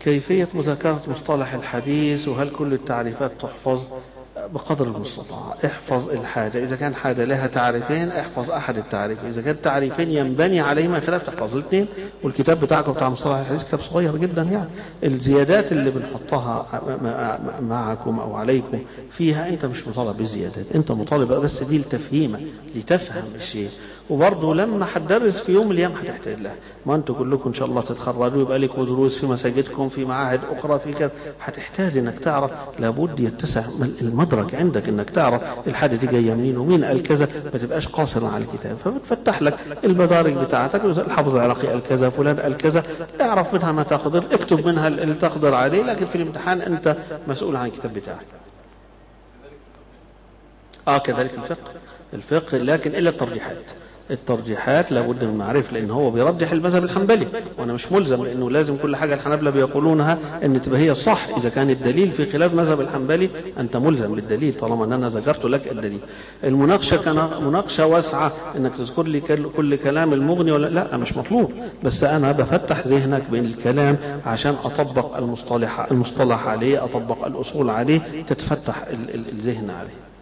كيفية مذاكرة مصطلح الحديث وهل كل التعريفات تحفظ بقدر المستطاع احفظ الحاجة إذا كان حاجة لها تعريفين احفظ أحد التعريفين إذا كان تعريفين ينبني عليهما خلاف تحفظ الاثنين والكتاب بتاعكم بتاع مصطلح الحديث كتاب صغير جدا يعني الزيادات اللي بنحطها معكم أو عليكم فيها أنت مش مطالب بالزيادات أنت مطالب بس دي لتفهيمك لتفهم الشيء وبرضه لما هتدرس في يوم من الايام هتحتاج لها ما انتوا كلكم ان شاء الله تتخرجوا يبقى لكم دروس في مساجدكم في معاهد اخرى في كذا هتحتاج انك تعرف لابد يتسع المدرك عندك انك تعرف الحاجه دي جايه منين ومين قال كذا ما تبقاش قاصر على الكتاب فبتفتح لك المدارك بتاعتك الحافظ العراقي قال كذا فلان قال كذا اعرف منها ما تاخذ اكتب منها اللي تقدر عليه لكن في الامتحان انت مسؤول عن الكتاب بتاعك اه كذلك الفقه الفقه لكن الا الترجيحات الترجيحات لابد من معرفة لأن هو بيرجح المذهب الحنبلي وأنا مش ملزم لأنه لازم كل حاجة الحنابلة بيقولونها أن تبقى هي الصح إذا كان الدليل في خلاف مذهب الحنبلي أنت ملزم بالدليل طالما أن أنا ذكرت لك الدليل المناقشة كان مناقشة واسعة أنك تذكر لي كل كلام المغني ولا لا مش مطلوب بس أنا بفتح ذهنك بين الكلام عشان أطبق المصطلح المصطلح عليه أطبق الأصول عليه تتفتح الذهن عليه